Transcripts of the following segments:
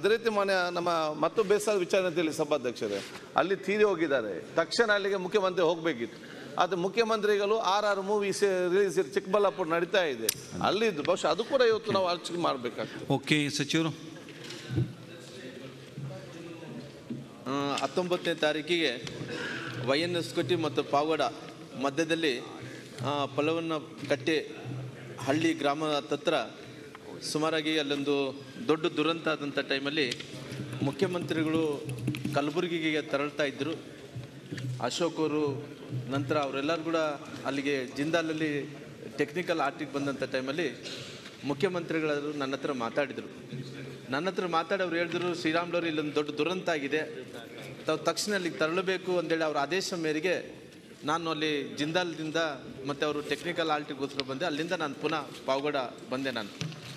ಅದೇ ರೀತಿ ಮಾನ್ಯ ನಮ್ಮ ಮತ್ತು ಬೇಸಾಯ ವಿಚಾರಣೆ ಅಂತೇಳಿ ಸಭಾಧ್ಯಕ್ಷರೇ ಅಲ್ಲಿ ತೀರಿ ಹೋಗಿದ್ದಾರೆ ತಕ್ಷಣ ಅಲ್ಲಿಗೆ ಮುಖ್ಯಮಂತ್ರಿ ಹೋಗಬೇಕಿತ್ತು ಅದು ಮುಖ್ಯಮಂತ್ರಿಗಳು R R movie release Chikkaballapura ನಡೀತಾ ಇದೆ ಅಲ್ಲಿದ್ದು ಬಹುಶಃ ಅದು ಕೂಡ ಇವತ್ತು ನಾವು ಅರ್ಚನೆ ಮಾಡಬೇಕಾಗ್ತದೆ ಓಕೆ ಸಚಿವರು ಆ, ಹತ್ತೊಂಬತ್ತನೇ ತಾರೀಕಿಗೆ ವೈ ಎನ್ ಎಸ್ ಕೊಟ್ಟಿ ಮತ್ತು ಪಾವಗಡ ಮಧ್ಯದಲ್ಲಿ ಆ, ಫಲವನ್ನ ಕಟ್ಟೆ ಹಳ್ಳಿ ಗ್ರಾಮ ಹತ್ತತ್ರ ಸುಮಾರಾಗಿ ಅಲ್ಲೊಂದು ದೊಡ್ಡ ದುರಂತ ಆದಂಥ ಟೈಮಲ್ಲಿ ಮುಖ್ಯಮಂತ್ರಿಗಳು ಕಲಬುರಗಿಗೆ ತೆರಳ್ತಾ ಇದ್ದರು ಅಶೋಕ್ ಅವರು ನಂತರ ಅವರೆಲ್ಲರೂ ಕೂಡ ಅಲ್ಲಿಗೆ ಜಿಂದಾಲಲ್ಲಿ ಟೆಕ್ನಿಕಲ್ ಆರ್ಟಿಗೆ ಬಂದಂಥ ಟೈಮಲ್ಲಿ ಮುಖ್ಯಮಂತ್ರಿಗಳು ನನ್ನ ಹತ್ರ ಮಾತಾಡಿದರು ನನ್ನ ಹತ್ರ ಮಾತಾಡಿ ಅವ್ರು ಹೇಳಿದ್ರು ಶ್ರೀರಾಮ್ಲವ್ರು ಇಲ್ಲೊಂದು ದೊಡ್ಡ ದುರಂತ ಆಗಿದೆ ತಾವು ತಕ್ಷಣ ಅಲ್ಲಿಗೆ ತರಳಬೇಕು ಅಂತೇಳಿ ಅವ್ರ ಆದೇಶ ಮೇರೆಗೆ ನಾನು ಅಲ್ಲಿ ಜಿಂದಾಲ್ದಿಂದ ಮತ್ತು ಅವರು ಟೆಕ್ನಿಕಲ್ ಆಲ್ಟಿಗೋಸ್ಕರ ಬಂದೆ ಅಲ್ಲಿಂದ ನಾನು ಪುನಃ ಪಾವಗಡ ಬಂದೆ ನಾನು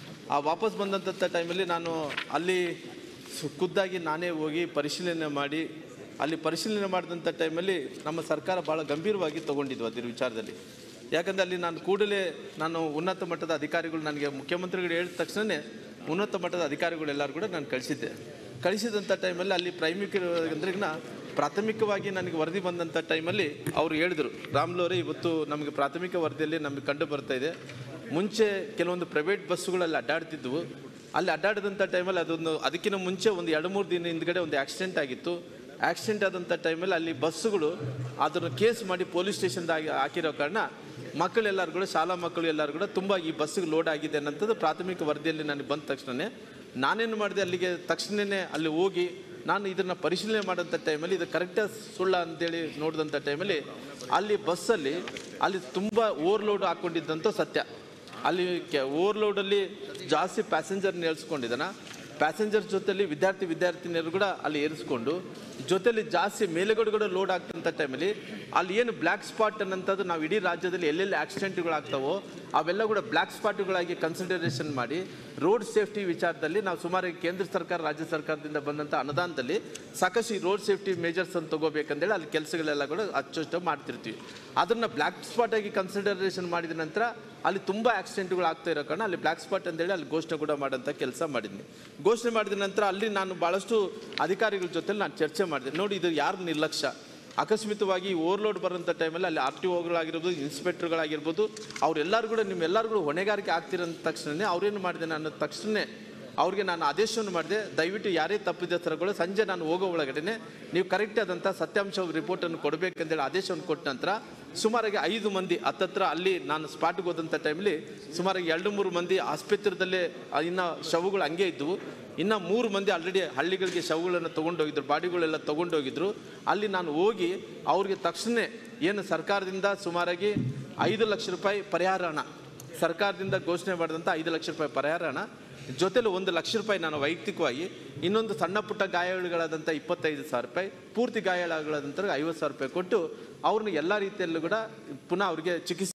ಆ ವಾಪಸ್ ಬಂದಂಥ ಟೈಮಲ್ಲಿ ನಾನು ಅಲ್ಲಿ ಸು- ಖುದ್ದಾಗಿ ನಾನೇ ಹೋಗಿ ಪರಿಶೀಲನೆ ಮಾಡಿ ಅಲ್ಲಿ ಪರಿಶೀಲನೆ ಮಾಡಿದಂಥ ಟೈಮಲ್ಲಿ ನಮ್ಮ ಸರ್ಕಾರ ಭಾಳ ಗಂಭೀರವಾಗಿ ತೊಗೊಂಡಿದ್ವು ಅದ್ರ ವಿಚಾರದಲ್ಲಿ ಯಾಕಂದರೆ ಅಲ್ಲಿ ನಾನು ಕೂಡಲೇ ನಾನು ಉನ್ನತ ಮಟ್ಟದ ಅಧಿಕಾರಿಗಳು ನನಗೆ ಮುಖ್ಯಮಂತ್ರಿಗಳು ಹೇಳಿದ ತಕ್ಷಣವೇ ಉನ್ನತ ಮಟ್ಟದ ಅಧಿಕಾರಿಗಳೆಲ್ಲರೂ ಕೂಡ ನಾನು ಕಳಿಸಿದ್ದೆ ಕಳಿಸಿದಂಥ ಟೈಮಲ್ಲಿ ಅಲ್ಲಿ ಪ್ರೈಮಿಕ ಅಂದ್ರೆಗಿನ ಪ್ರಾಥಮಿಕವಾಗಿ ನನಗೆ ವರದಿ ಬಂದಂಥ ಟೈಮಲ್ಲಿ ಅವರು ಹೇಳಿದರು ರಾಮ್ಲೋರೆ ಇವತ್ತು ನಮಗೆ ಪ್ರಾಥಮಿಕ ವರದಿಯಲ್ಲಿ ನಮಗೆ ಕಂಡು ಬರ್ತಾ ಇದೆ ಮುಂಚೆ ಕೆಲವೊಂದು ಪ್ರೈವೇಟ್ ಬಸ್ಸುಗಳಲ್ಲಿ ಅಡ್ಡಾಡ್ತಿದ್ವು ಅಲ್ಲಿ ಅಡ್ಡಾಡಿದಂಥ ಟೈಮಲ್ಲಿ ಅದೊಂದು ಅದಕ್ಕಿಂತ ಮುಂಚೆ ಒಂದು ಎರಡು ಮೂರು ದಿನ ಹಿಂದ್ಗಡೆ ಒಂದು ಆಕ್ಸಿಡೆಂಟ್ ಆಗಿತ್ತು ಆಕ್ಸಿಡೆಂಟ್ ಆದಂಥ ಟೈಮಲ್ಲಿ ಅಲ್ಲಿ ಬಸ್ಸುಗಳು ಅದನ್ನು ಕೇಸ್ ಮಾಡಿ ಪೊಲೀಸ್ ಸ್ಟೇಷನ್ದಾಗಿ ಹಾಕಿರೋ ಕಾರಣ ಮಕ್ಕಳೆಲ್ಲರೂ ಕೂಡ ಶಾಲಾ ಮಕ್ಕಳು ಎಲ್ಲರೂ ಕೂಡ ತುಂಬ ಈ ಬಸ್ಸಿಗೆ ಲೋಡ್ ಆಗಿದೆ ಅನ್ನೋಂಥದ್ದು ಪ್ರಾಥಮಿಕ ವರದಿಯಲ್ಲಿ ನನಗೆ ಬಂದ ತಕ್ಷಣವೇ ನಾನೇನು ಮಾಡಿದೆ ಅಲ್ಲಿಗೆ ತಕ್ಷಣವೇ ಅಲ್ಲಿ ಹೋಗಿ ನಾನು ಇದನ್ನು ಪರಿಶೀಲನೆ ಮಾಡೋಂಥ ಟೈಮಲ್ಲಿ ಇದು ಕರೆಕ್ಟ ಸುಳ್ಳ ಅಂತೇಳಿ ನೋಡಿದಂಥ ಟೈಮಲ್ಲಿ ಅಲ್ಲಿ ಬಸ್ಸಲ್ಲಿ ಅಲ್ಲಿ ತುಂಬ ಓವರ್ಲೋಡ್ ಹಾಕ್ಕೊಂಡಿದ್ದಂಥ ಸತ್ಯ ಅಲ್ಲಿ ಕೆ ಓವರ್ಲೋಡಲ್ಲಿ ಜಾಸ್ತಿ ಪ್ಯಾಸೆಂಜರ್ನ ಏರಿಸ್ಕೊಂಡಿದ್ದಾನ ಪ್ಯಾಸೆಂಜರ್ ಜೊತೆಲಿ ವಿದ್ಯಾರ್ಥಿ ವಿದ್ಯಾರ್ಥಿನಿಯರು ಕೂಡ ಅಲ್ಲಿ ಏರಿಸ್ಕೊಂಡು ಜೊತೆಲಿ ಜಾಸ್ತಿ ಮೇಲುಗಡೆ ಕೂಡ ಲೋಡ್ ಆಗ್ತಂಥ ಟೈಮಲ್ಲಿ ಅಲ್ಲಿ ಏನು ಬ್ಲ್ಯಾಕ್ ಸ್ಪಾಟ್ ಅನ್ನೋಂಥದ್ದು ನಾವು ಇಡೀ ರಾಜ್ಯದಲ್ಲಿ ಎಲ್ಲೆಲ್ಲಿ ಆಕ್ಸಿಡೆಂಟ್ಗಳಾಗ್ತಾವೋ ಅವೆಲ್ಲ ಕೂಡ ಬ್ಲ್ಯಾಕ್ ಸ್ಪಾಟ್ಗಳಾಗಿ ಕನ್ಸಿಡರೇಷನ್ ಮಾಡಿ ರೋಡ್ ಸೇಫ್ಟಿ ವಿಚಾರದಲ್ಲಿ ನಾವು ಸುಮಾರು ಕೇಂದ್ರ ಸರ್ಕಾರ ರಾಜ್ಯ ಸರ್ಕಾರದಿಂದ ಬಂದಂಥ ಅನುದಾನದಲ್ಲಿ ಸಾಕಷ್ಟು ಈ ರೋಡ್ ಸೇಫ್ಟಿ ಮೇಜರ್ಸ್ ಅಂತ ತಗೋಬೇಕಂದೇಳಿ ಅಲ್ಲಿ ಕೆಲಸಗಳೆಲ್ಲ ಕೂಡ ಅಚ್ಚುಷ್ಟ ಮಾಡ್ತಿರ್ತೀವಿ ಅದನ್ನು ಬ್ಲ್ಯಾಕ್ ಸ್ಪಾಟ್ ಆಗಿ ಕನ್ಸಿಡರೇಷನ್ ಮಾಡಿದ ನಂತರ ಅಲ್ಲಿ ತುಂಬ ಆಕ್ಸಿಡೆಂಟ್ಗಳು ಆಗ್ತಾ ಇರೋ ಕಾರಣ ಅಲ್ಲಿ ಬ್ಲ್ಯಾಕ್ ಸ್ಪಾಟ್ ಅಂತೇಳಿ ಅಲ್ಲಿ ಘೋಷಣೆ ಕೂಡ ಮಾಡೋಂಥ ಕೆಲಸ ಮಾಡಿದ್ನಿ ಘೋಷಣೆ ಮಾಡಿದ ನಂತರ ಅಲ್ಲಿ ನಾನು ಭಾಳಷ್ಟು ಅಧಿಕಾರಿಗಳ ಜೊತೆ ನಾನು ಚರ್ಚೆ ಮಾಡಿದೆ ನೋಡಿ ಇದು ಯಾರು ನಿರ್ಲಕ್ಷ್ಯ ಅಕಸ್ಮಿತವಾಗಿ ಓವರ್ಲೋಡ್ ಬರೋಂಥ ಟೈಮಲ್ಲಿ ಅಲ್ಲಿ ಆರ್ ಟಿ ಒಗಳಾಗಿರ್ಬೋದು ಇನ್ಸ್ಪೆಕ್ಟರ್ಗಳಾಗಿರ್ಬೋದು ಅವರೆಲ್ಲರೂ ಕೂಡ ನಿಮ್ಮೆಲ್ಲರೂ ಕೂಡ ಹೊಣೆಗಾರಿಕೆ ಆಗ್ತಿರೋಂಥ ತಕ್ಷಣವೇ ಅವ್ರೇನು ಮಾಡಿದೆ ನಾನು ತಕ್ಷಣ ಅವ್ರಿಗೆ ನಾನು ಆದೇಶವನ್ನು ಮಾಡಿದೆ ದಯವಿಟ್ಟು ಯಾರೇ ತಪ್ಪಿದಸ್ಥರುಗಳು ಸಂಜೆ ನಾನು ಹೋಗೋ ಒಳಗಡೆ ನೀವು ಕರೆಕ್ಟ್ ಆದಂಥ ಸತ್ಯಾಂಶ ರಿಪೋರ್ಟನ್ನು ಕೊಡಬೇಕಂತೇಳಿ ಆದೇಶವನ್ನು ಕೊಟ್ಟ ನಂತರ ಸುಮಾರಾಗಿ ಐದು ಮಂದಿ ಹತ್ತತ್ರ ಅಲ್ಲಿ ನಾನು ಸ್ಪಾಟ್ಗೆ ಹೋದಂಥ ಟೈಮಲ್ಲಿ ಸುಮಾರಾಗಿ ಎರಡು ಮೂರು ಮಂದಿ ಆಸ್ಪತ್ರೆದಲ್ಲೇ ಆ, ಇನ್ನು ಶವಗಳು ಹಂಗೆ ಇದ್ದವು ಇನ್ನು ಮೂರು ಮಂದಿ ಆಲ್ರೆಡಿ ಹಳ್ಳಿಗಳಿಗೆ ಶವಗಳನ್ನು ತೊಗೊಂಡೋಗಿದ್ರು ಬಾಡಿಗಳೆಲ್ಲ ತೊಗೊಂಡೋಗಿದ್ರು ಅಲ್ಲಿ ನಾನು ಹೋಗಿ ಅವ್ರಿಗೆ ತಕ್ಷಣ ಏನು ಸರ್ಕಾರದಿಂದ ಸುಮಾರಾಗಿ ಐದು ಲಕ್ಷ ರೂಪಾಯಿ ಪರಿಹಾರ ಹಣ ಸರ್ಕಾರದಿಂದ ಘೋಷಣೆ ಮಾಡಿದಂಥ ಐದು ಲಕ್ಷ ರೂಪಾಯಿ ಪರಿಹಾರ ಹಣ ಜೊತೆಲಿ ಒಂದು ಲಕ್ಷ ರೂಪಾಯಿ ನಾನು ವೈಯಕ್ತಿಕವಾಗಿ ಇನ್ನೊಂದು ಸಣ್ಣ ಪುಟ್ಟ ಗಾಯಗಳಾದಂಥ ಇಪ್ಪತ್ತೈದು ಸಾವಿರ ರೂಪಾಯಿ ಪೂರ್ತಿ ಗಾಯಗಳಾದಂಥ ಐವತ್ತು ಸಾವಿರ ರೂಪಾಯಿ ಕೊಟ್ಟು ಅವ್ರನ್ನ ಎಲ್ಲ ರೀತಿಯಲ್ಲೂ ಕೂಡ ಪುನಃ ಅವ್ರಿಗೆ ಚಿಕಿತ್ಸೆ